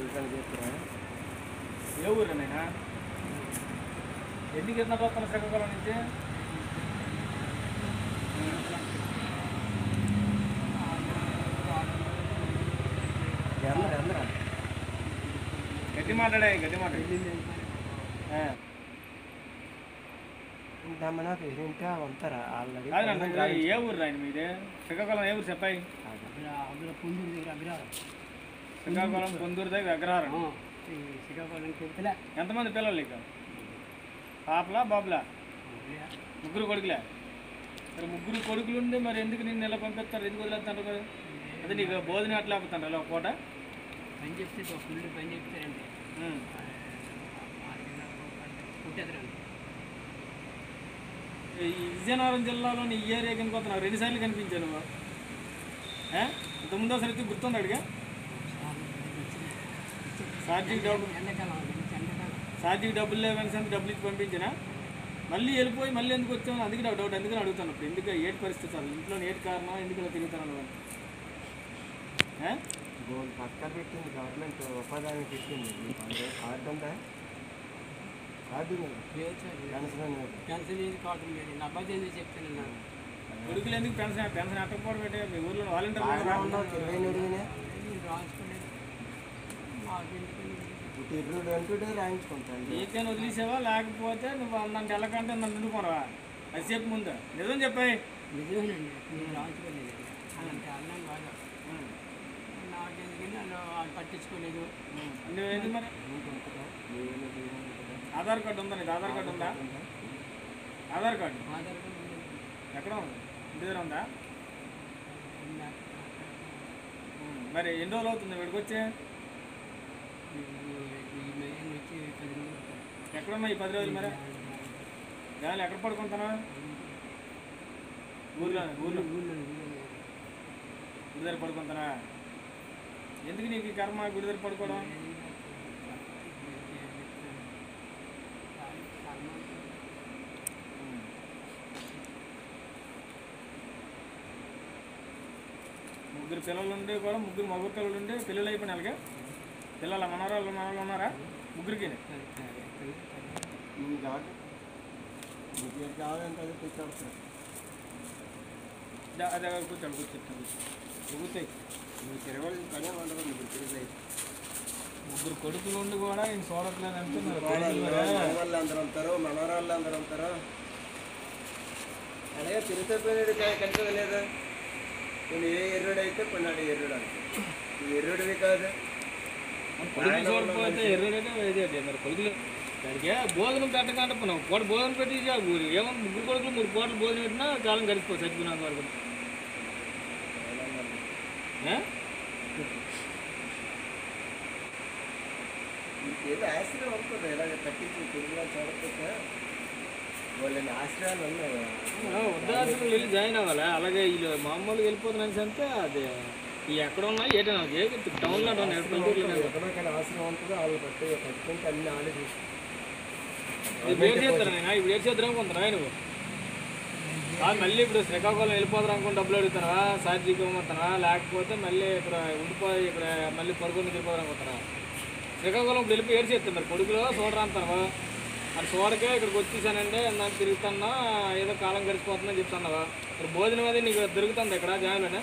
పని చేస్తున్నా ఏ ఊరు నాయనా ఎందుకు ఎత్తున పోతున్నా శ్రీకాకుళం నుంచి ఎందరు ఎందరా గట్టి మాట్లాడే గట్టి మాట్లాడు ఆ. దమ్మన పేరింటే అంటారా ఆల్రెడీ కాదు నాన్న, ఏ ఊరు రాయన మీది శ్రీకాకుళం ఏ ఊరు చెప్పాయి అందులో పొందూరు దగ్గర అగ్రహారం శ్రీకాకుళం పొందూరు దగ్గర అగ్రహారం ఈ శ్రీకాకుళం చెబుతలే ఎంతమంది పిల్లలు ఇక పాపలా బాబులా ముగ్గురు కొడుకులే మరి ముగ్గురు కొడుకులు ఉండి మరి ఎందుకు నిన్ను ఇలా పంపిస్తారు ఎందుకు వదిలేస్తారు కదా అదే నీకు భోజనం ఎట్లా ఆపుతాను అలా ఒక పూట పని చెప్తే ఒక ఫుల్ పని చెప్తారండి ఉమ్. పుట్టేద్దరండి ఈ విజయనగరం జిల్లాలోని ఈ ఏరియా కింద కొత్త నాకు రెండుసార్లు కనిపించాను నువ్వు ఏ? ఇంతకుముందు ఒకసారి అయితే గుర్తుంది అడిగా సార్జీకి డబ్బు ఎండాకాలం ఎండాకాలం సార్జీకి డబ్బులు లేవని సంత డబ్బులు ఇచ్చి పంపించినా మళ్ళీ వెళ్ళిపోయి మళ్ళీ ఎందుకు వచ్చావు అందుకే నాకు డౌట్ ఎందుకని అడుగుతాను ఇప్పుడు ఎందుకు ఏటి పరిస్థితి అసలు ఇంట్లో ఏటి కారణం ఎందుకు ఇలా తిరుగుతాను అని ఏ? గోల్ పక్క పెట్టింది గవర్నమెంట్ ఉపాధి పెట్టింది మీకు అంటే కార్డు ఉందా కార్డు ఉంది పెన్షన్ అనేది క్యాన్సిల్ చేసి కావడం లేదు నా అబ్బాయి ఎందుకు చెప్తాను నాకు కొడుకులు ఎందుకు పెన్షన్ పెన్షన్ ఎట్టకపోవడం పెట్టే మీ ఊర్లో బాగానే వాలంటీర్ ఉన్నావు చెరువైన అడిగినా నేను రాసుకోలేదు మాకు ఎందుకని ఇటు ఇరుడు అంటూ రాయించుకుంటాను నీకైనా వదిలేసావా లేకపోతే నువ్వు నన్ను వెళ్ళకంటే నన్ను ఉండిపోనవా అది చెప్పు ముందు నిజం చెప్పాయి నిజమేనండి నేను రాసుకోలేదు అలాంటి అన్నం కాదు నాకు ఎందుకని నన్ను వాళ్ళు పట్టించుకోలేదు నువ్వు ఎందుకు మరి ఉంటుందా ఏమైనా దూరం ఉంటుందా ఆధార్ కార్డు ఉందా నీకు ఆధార్ కార్డు ఉందా ఆధార్ కార్డు ఆధార్ కార్డు లేదు. ఎక్కడ ఉంది ఇంటి దగ్గర ఉందా నాకు- ఉమ్. మరి ఎన్ని రోజులు అవుతుంది ఇక్కడికి వచ్చి ఈ- ఈ మెయిన్ వచ్చి పది రోజులు అవుతుంది. ఎక్కడున్నా ఈ పది రోజులు మరి గాలి ఎక్కడ పడుకుంటున్నా ఊర్లో ఊర్లో ఊళ్ళో ఊళ్ళో గుడి దగ్గర పడుకుంటున్నా ఎందుకు నీకు ఈ కర్మ గుడి దగ్గర పడుకోవడం ఉమ్. ముగ్గురు పిల్లలు ఉండి కూడా ముగ్గురు మగ పిల్లలు ఉండి పిల్లలు అయిపోయిన వాళ్ళకి పిల్లల మనవరాళ్ళు మనవాళ్ళు ఉన్నారా ముగ్గురికి మీ డాక్టర్ మీకు ఏది కావాలంటే అది తెచ్చాడుతారు దా- అదే కూర్చోండి కూర్చోండి కూర్చోయి మీరు తిరగలేదు పనే ఉండదు మీరు తిరగలేదు ముగ్గురు కొడుకులు ఉండి కూడా నేను చూడట్లేదు అంటే మరి వాళ్ళు కొడుకులు మరి మనవాళ్ళు అందరూ ఉంటారు మనవరాళ్ళు అందరూ ఉంటారు అలాగే తిరిగితే పోయినాడు కనిపించదు లేదా కొన్ని ఏ ఎర్రుడు అయితే కొన్నాడు ఎర్రుడు అంటే ఈ ఎర్రుడివి కాదు కొడుకులు చూడకపోతే ఎర్రడంటే ఇదే మరి కొడుకులు దానికి భోజనం పెట్టకంటే మనం పూట భోజనం పెట్టి ఏమో ముగ్గురు కొడుకులు మూడు పూటలు భోజనం పెట్టినా కాలం గడిచిపోతుంది చచ్చిపోయినంత వరకు ఏ? ఏదో ఆశ్రయం ఉంటుంది ఇలాగ తగ్గించి తిరిగిలా చూడకపోతే వాళ్ళని ఆశ్రయాలు ఉన్నాయి కదా. ఆ, వృద్ధాశ్రమం వెళ్ళి జాయిన్ అవ్వాలి అలాగే వీళ్ళు మామూలుగా వెళ్ళిపోతున్నాను అంటే అది ఈ ఎక్కడ ఉన్నా ఏటా ఏ టౌన్లో ఉన్నా ఎక్కడ పల్లెటూరులో ఉన్నా. ఎక్కడెక్కడ ఆశ్రయం ఉంటుందో వాళ్ళు పట్టి పట్టుకుంటే అన్ని ఆడే చూసి ఇప్పుడు ఏం చేస్తారు నేను ఇప్పుడు ఏం చేద్దాం అనుకుంటున్నా నువ్వు కాదు మళ్ళీ ఇప్పుడు శ్రీకాకుళం వెళ్ళిపోతారు అనుకుని డబ్బులు అడుగుతారా సాధ్యం ఇవ్వమంటారా లేకపోతే మళ్ళీ ఇక్కడ ఉండిపోయి ఇక్కడ మళ్ళీ పడుకొని నిద్రపోతారు అనుకుంటారా శ్రీకాకుళం ఇప్పుడు వెళ్ళిపోయి ఏడు చేస్తారు మరి కొడుకులో చూడరా అంటారా అది చూడకే ఇక్కడికి వచ్చేసానంటే నాకు తిరుగుతున్నా ఏదో కాలం గడిచిపోతుందని చెప్తున్నావా మరి భోజనం అది నీకు దొరుకుతుంది ఇక్కడ జాయిన్లోనే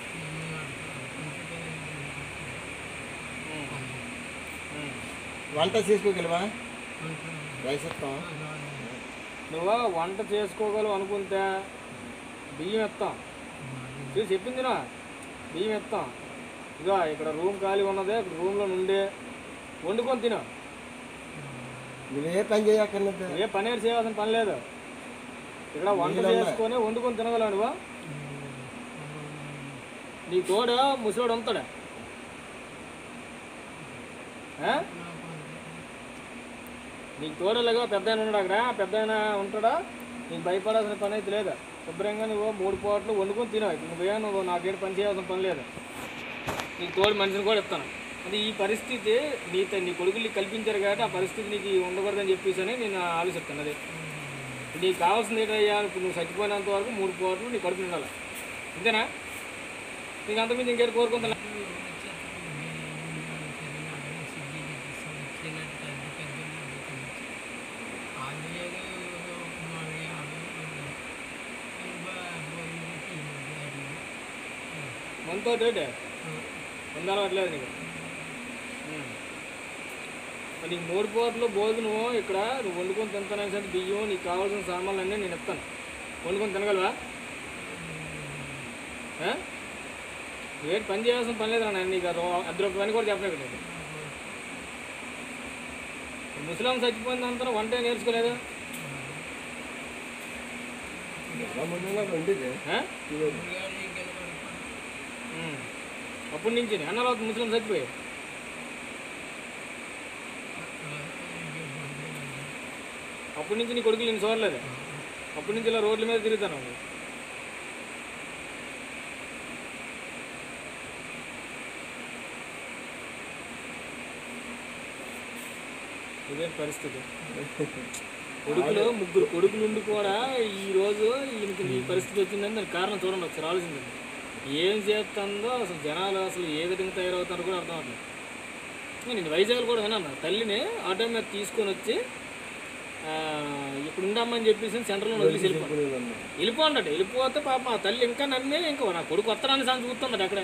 వంట చేసుకోగలవా వయసత్వం నువ్వు వంట చేసుకోగలవు అనుకుంటే బియ్యం ఇస్తాం చూసి చెప్పింది నా బియ్యం ఇస్తాం ఇదిగో ఇక్కడ రూమ్ ఖాళీ ఉన్నదే ఇక్కడ రూమ్లో నుండి వండుకొని తిను నువ్వే పని చేయక్కర్లేదు ఏ పని ఏడు చేయాల్సిన పని లేదు ఇక్కడ వంట చేసుకొని వండుకొని తినగలవు నువ్వు నీ తోడు ముసలోడు ఉంటాడా ఆ? నీకు తోడలేగా పెద్ద ఆయన ఉన్నాడు అక్కడ పెద్ద ఆయన ఉంటాడా నీకు భయపడాల్సిన పని అయితే లేదు శుభ్రంగా నువ్వు మూడు పూటలు వండుకొని తినవు ఇప్పుడు నువ్వే నువ్వు నాకేం పని చేయాల్సిన పని లేదు నీకు తోడు మనిషిని కూడా ఇస్తాను అది ఈ పరిస్థితి నీతో నీ కొడుకులు నీకు కల్పించారు కాబట్టి ఆ పరిస్థితి నీకు ఉండకూడదని చెప్పేసి అని నేను ఆలోచిస్తాను అది నీకు కావాల్సింది ఏంటయ్యా ఇప్పుడు నువ్వు చచ్చిపోయినంత వరకు మూడు పూటలు నీ కడుపు నిండాలి అంతేనా నీకు అంతకుమించి ఇంకేటి కోరుకుంటున్నా వంతో ఏంటి వంద అలవాట్లేదు నీకు ఉమ్. మరి నీకు మూడు పూటలు భోజనం ఇక్కడ నువ్వు వండుకొని తింటానని సరే బియ్యం నీకు కావాల్సిన సామాన్లు అన్నీ నేను ఇస్తాను వండుకొని తినగలవా ఆ? నువ్వేంటి పని చేయాల్సిన పని లేదురా నేను నీకు అది అర్ధ రూపాయ పని కూడా చెప్పలేదు నీకు ముసలాం చచ్చిపోయిన తర్వాత వంట నేర్చుకోలేదు ఎలా ముందుగా ఉండేది ఆ? ఉమ్. అప్పటి నుంచి అన్నాడు ముస్లిం చచ్చిపోయాయి అప్పటి నుంచి నీ కొడుకులు నేను చూడలేదు అప్పటి నుంచి ఇలా రోడ్ల మీద తిరుగుతాను ఇదే పరిస్థితి కొడుకులు ముగ్గురు కొడుకులు ఉండి కూడా ఈ రోజు ఈయనకి ఈ పరిస్థితి వచ్చిందని దానికి కారణం చూడండి ఒకసారి ఆలోచించండి ఏం చేస్తుందో అసలు జనాలు అసలు ఏ విధంగా తయారవుతారో కూడా అర్థం అవట్లేదు నేను వైజాగ్ కూడా విన్నాను తల్లిని ఆటో మీద తీసుకొని వచ్చి ఆ, ఇక్కడ ఉండమ్మని చెప్పేసి సెంటర్లో వదిలేసి వెళ్ళిపోయి వెళ్ళిపోండట వెళ్ళిపోతే పాప ఆ తల్లి ఇంకా నమ్మే ఇంకా నా కొడుకు వస్తారని సాంగ్ చూస్తుందట అక్కడే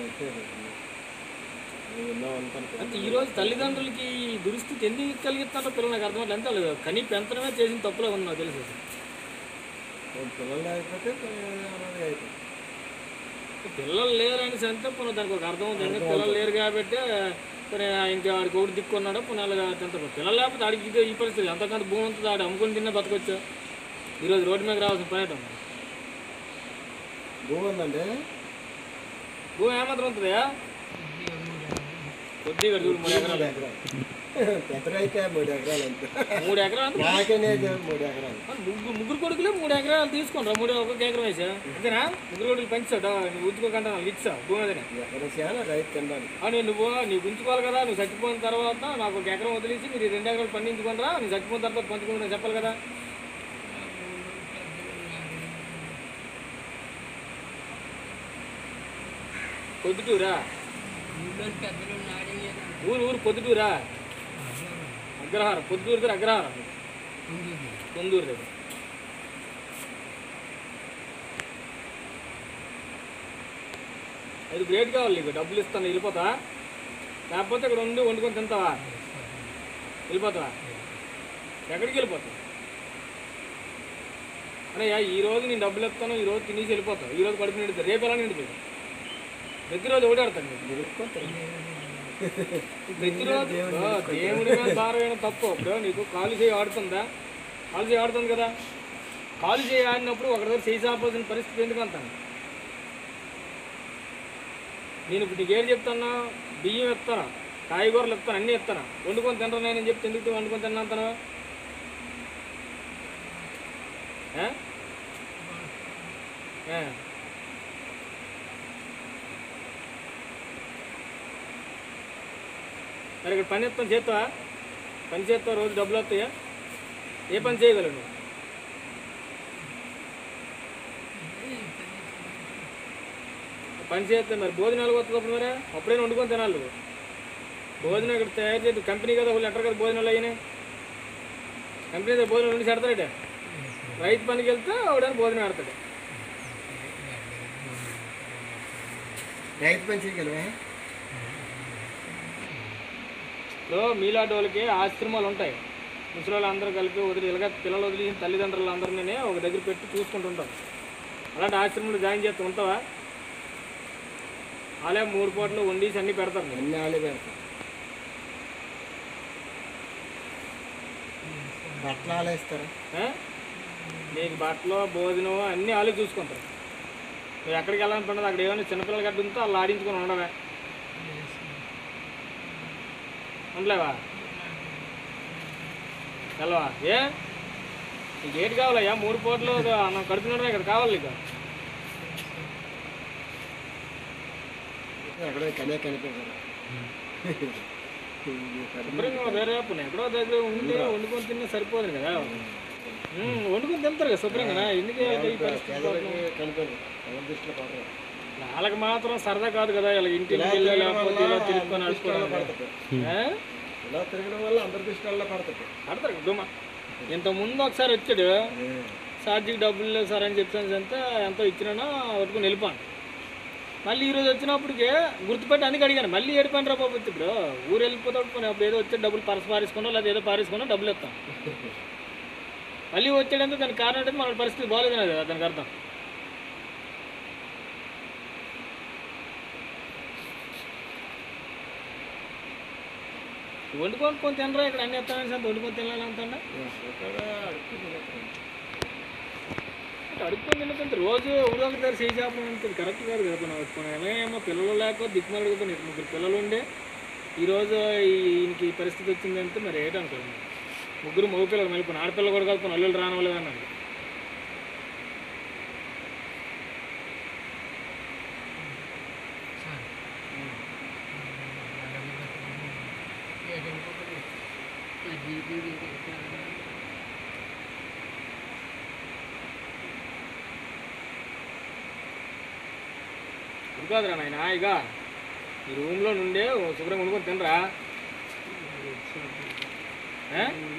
అంటే ఈ రోజు తల్లిదండ్రులకి ఈ దురిస్థితి ఎందుకు కలిగిస్తారో పిల్లలు నాకు అర్థం అంటే వాళ్ళు కని పెంచడమే చేసిన తప్పులే ఉంది నాకు తెలుసు పిల్లలు లేకపోతే అలాగే అయిపోతుంది పిల్లలు లేరని అంటే పునః దానికి ఒక అర్థం ఉంది ఎందుకంటే పిల్లలు లేరు కాబట్టి మరి ఇంకా ఆడికి ఒకటి దిక్కున్నాడు పునాలుగా తింటారు పిల్లలు లేకపోతే ఆడికి ఇదే ఈ పరిస్థితి అంతకంటే భూమి ఉంటుంది ఆడు అమ్ముకుని తిన్నా బతకొచ్చు ఈరోజు రోడ్డు మీద రావాల్సిన పని ఏంటమ్మా భూమి ఉందండి భూమి ఏమాత్రం ఉంటుందా కొద్దిగా చూడు మూడు ఎకరాలు పెద్దరైతే మూడు ఎకరాలు అంతే మూడు ఎకరాలు అంటే నాకనేది మూడు ఎకరాలు ముగ్గురు ముగ్గురు కొడుకులే మూడు ఎకరాలు తీసుకుంటా మూడు ఒక్కొక్క ఎకరం వేసా అంతేనా ముగ్గురు కొడుకులు పెంచాడు నువ్వు ఉంచుకోకుండా నాకు ఇచ్చా భూమి అదే ఎకరం చాలా రైతు తినడానికి అవును నువ్వు నీకు ఉంచుకోవాలి కదా నువ్వు చచ్చిపోయిన తర్వాత నాకు ఒక ఎకరం వదిలేసి మీరు ఈ రెండు ఎకరాలు పండించుకోనరా నేను చచ్చిపోయిన తర్వాత పంచుకుంటా చెప్పాలి కదా పొద్దుటూరా పెద్దలు నాడి ఊరు ఊరు పొద్దుటూరా అగ్రహారం పొద్దుటూరు దగ్గర అగ్రహారం పొందూరు దగ్గర అది గ్రేట్ కావాలి నీకు డబ్బులు ఇస్తాను వెళ్ళిపోతా లేకపోతే ఇక్కడ ఉండి వండుకొని తింటావా వెళ్ళిపోతావా ఎక్కడికి వెళ్ళిపోతావు అన్నయ్య ఈ రోజు నేను డబ్బులు ఇస్తాను ఈ రోజు తినేసి వెళ్ళిపోతావు ఈ రోజు కడుపు నిండుతుంది రేపు ఎలా నిండిపోయి ప్రతిరోజు ఒకటి ఆడతాను నీకు ప్రతిరోజు ఆ, దేవుడి మీద భారమైన తప్పు ఇప్పుడు నీకు కాలు చేయి ఆడుతుందా కాలు చేయి ఆడుతుంది కదా కాలు చేయి ఆడినప్పుడు ఒక దగ్గర చేయి సాపాల్సిన పరిస్థితి ఎందుకు అంటాను నేను ఇప్పుడు నీకు ఏం చెప్తాను బియ్యం ఇస్తాను కాయగూరలు ఇస్తాను అన్నీ ఇస్తాను వండుకొని తింటాను నేను చెప్తే ఎందుకు వండుకొని తిన్నా అంటాను ఏ? ఏ. మరి ఇక్కడ పని ఎత్తాను చేస్తావా పని చేస్తావు రోజు డబ్బులు వస్తాయా ఏ పని చేయగలవు నువ్వు పని చేస్తే మరి భోజనాలు వస్తుంది మరి అప్పుడైనా వండుకొని తినాలి నువ్వు భోజనం ఇక్కడ తయారు చేసి కంపెనీ కదా వాళ్ళు ఎక్కడ కదా భోజనాలు అయినాయి కంపెనీ దగ్గర భోజనం వండి పెడతాడట రైతు పనికి వెళ్తే ఆవిడని భోజనం పెడతాడు రైతు పని చేయగలవా ఇప్పుడు మీలాంటి వాళ్ళకి ఆశ్రమాలు ఉంటాయి ముసలి అందరూ కలిపి వదిలి ఇలాగ పిల్లలు వదిలేసిన తల్లిదండ్రులు అందరినీ ఒక దగ్గర పెట్టి చూసుకుంటుంటారు అలాంటి ఆశ్రమంలో జాయిన్ చేస్తూ ఉంటావా అలాగే మూడు పూటలు వండేసి అన్నీ పెడతారు నీకు. అన్ని ఆలే పెడతాం బట్టలు ఆలేస్తారా ఆ? నీకు బట్టలు భోజనం అన్నీ వాళ్ళే చూసుకుంటారు నువ్వు ఎక్కడికి వెళ్ళాలని పండుగ అక్కడ ఏమైనా చిన్నపిల్లలు గడ్డ ఉంటే వాళ్ళు ఆడించుకొని ఉండవే ఉండలేవా వెళ్ళవా ఏ నీకు ఏంటి కావాలయ్యా మూడు పూటలు అన్నం కడుపుతున్నాడు ఇక్కడ కావాలి నీకు ఎక్కడో కనే కనిపించదు శుభ్రంగా వేరే పని ఎక్కడో దగ్గర ఉండి వండుకొని తిన్నా సరిపోదు కదా ఉమ్, వండుకొని తింటారు కదా శుభ్రంగా ఎందుకు ఈ పరిస్థితి పేదలకి కనిపించదు ఎవరి దృష్టిలో పడదు వాళ్ళకి మాత్రం సరదా కాదు కదా ఇలా ఇంటికి వెళ్ళి లేకపోతే ఇలా తిరుక్కొని దృష్టిలో ఆడుకోవడం పడుతుంది ఏ? ఇలా తిరగడం వల్ల అందరి దృష్టిలో పడుతుంది ఆడతారు డుమ్మ ఇంత ముందు ఒకసారి వచ్చాడు ఛార్జీకి డబ్బులు లేవు సార్ అని చెప్పాను ఎంత ఎంతో ఇచ్చినా పట్టుకుని వెళ్ళిపోను మళ్ళీ ఈరోజు వచ్చినప్పటికే గుర్తుపెట్టి అందుకు అడిగాను మళ్ళీ ఏడిపోయిన రా బాబు ఇప్పుడు ఊరు వెళ్ళిపోతాడు పోనీ అప్పుడు ఏదో వచ్చి డబ్బులు పరస పారేసుకున్నా లేదా ఏదో పారేసుకున్నా డబ్బులు ఇస్తాం మళ్ళీ వచ్చాడంటే దానికి కారణం అంటే మన పరిస్థితి బాగాలేదు కదా దానికి అర్థం వండుకొని కొని తినరా ఇక్కడ అన్ని ఎత్తానని సంత వండుకొని తినాలంటా అడుక్కొని తినకంటే రోజు ఊళ్ళో దగ్గర చేయి చేపడం అంటే కరెక్ట్ కాదు కదా మనం మనం ఎలాగేమో పిల్లలు లేక దిక్కుమాలి అడుగుతాను ముగ్గురు పిల్లలు ఉండే ఈరోజు ఈయనకి ఈ పరిస్థితి వచ్చిందంటే మరి ఏంటనుకోండి ముగ్గురు మగ పిల్లలు మళ్ళీ ఇప్పుడు ఆడపిల్ల కూడా కాదు కొన్ని అల్లుళ్ళు రానవలేదు అన్నాడు ఇప్పుడు కాదురా నాయన ఇక ఈ రూమ్లో నుండే ఓ శుభ్రంగా వండుకొని తినరా ఏ?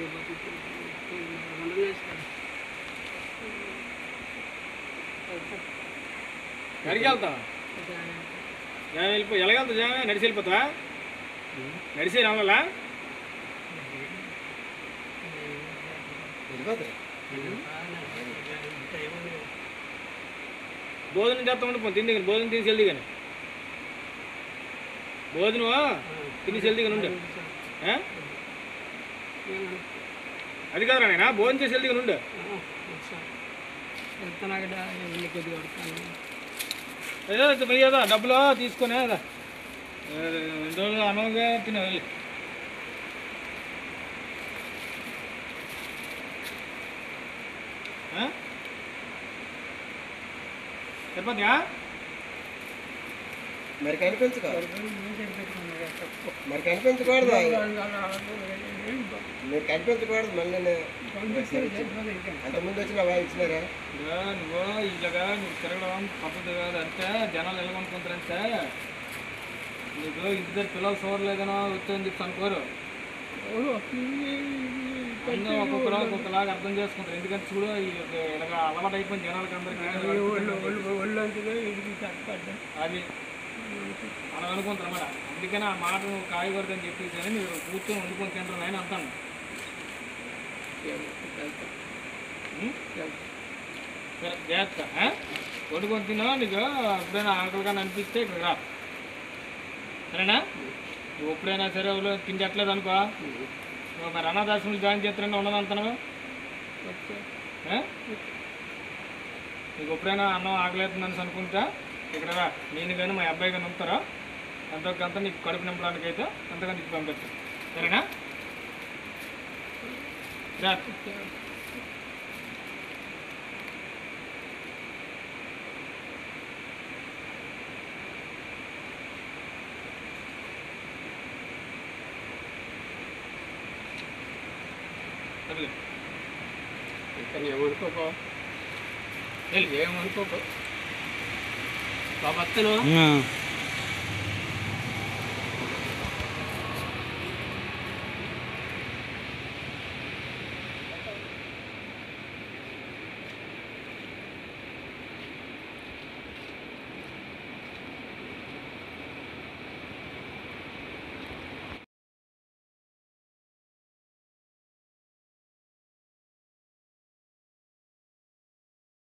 ఎక్కడికి వెళ్తావా జనం వెళ్ళిపో ఎలాగెళ్తావు జనం నడిచి వెళ్ళిపోతావా నడిచి రావాలా వెళ్ళిపోతారు భోజనం చేస్తా ఉండి తిండి కానీ భోజనం తీసి వెళ్ది కానీ భోజనం తినేసి వెళ్ది కానీ ఉండు ఏ? అది కాదురా నాయన భోజనం చేసి వెళ్ది కానీ ఉండు వెళ్తున్నా కదా వెళ్ళి కొద్దిగా కొడతాను ఏదో మరి ఏదో డబ్బులు తీసుకొని ఏదో ఏ, రెండు రోజులు అనవగా తిన వెళ్ళి ఆ? సరిపోతుందా మరి కనిపించుకోవాలి మరి కనిపించకూడదు మీరు కనిపించకూడదు మళ్ళీ అంతకుముందు వచ్చిన వాళ్ళు ఇచ్చినారా ఇదిగో నువ్వు ఇలాగా నువ్వు తిరగడం పద్ధతి కాదు అంటే జనాలు ఎలాగనుకుంటారంటే నీకు ఇంటి దగ్గర పిల్లలు చూడలేదనో వచ్చని చెప్పి అనుకోరు అందరూ ఒక్కొక్కరు ఒక్కొక్కలాగా అర్థం చేసుకుంటారు ఎందుకంటే చూడు ఈ ఇలాగ అలవాటు అయిపోయింది జనాలకి అందరికీ ఒళ్ళంతగా ఇడికి తప్పడ్డా అది అలా అనుకుంటారు అన్నమాట అందుకని ఆ మాట నువ్వు కాయకూడదు అని చెప్పేసి అని మీరు కూర్చొని వండుకొని తింటారు అని అంటాను ఉం? సరే జాగ్రత్త ఆ? వండుకొని తిన్నా నీకు ఎప్పుడైనా ఆకలిగా అనిపిస్తే ఇక్కడ రా సరేనా నువ్వు ఎప్పుడైనా సరే ఎవరు తింటట్లేదు అనుకో నువ్వు మరి అనాథాశ్రమంలో జాయిన్ చేస్తారని ఉండదు అంటున్నావు ఆ? నీకు ఎప్పుడైనా అన్నం ఆకలేతుందని అనుకుంటా ఇక్కడ రా నేను కానీ మా అబ్బాయి కానీ ఉంటారా ఎంతో కొంత నీకు కడుపు నింపడానికి అయితే ఎంతగా నీకు పంపిస్తాను సరేనా జాగ్రత్త సరేలే. ఇక్కడ ఏమనుకోపో వెళ్ళు. ఏమనుకోపో బాబత్తను ఆ.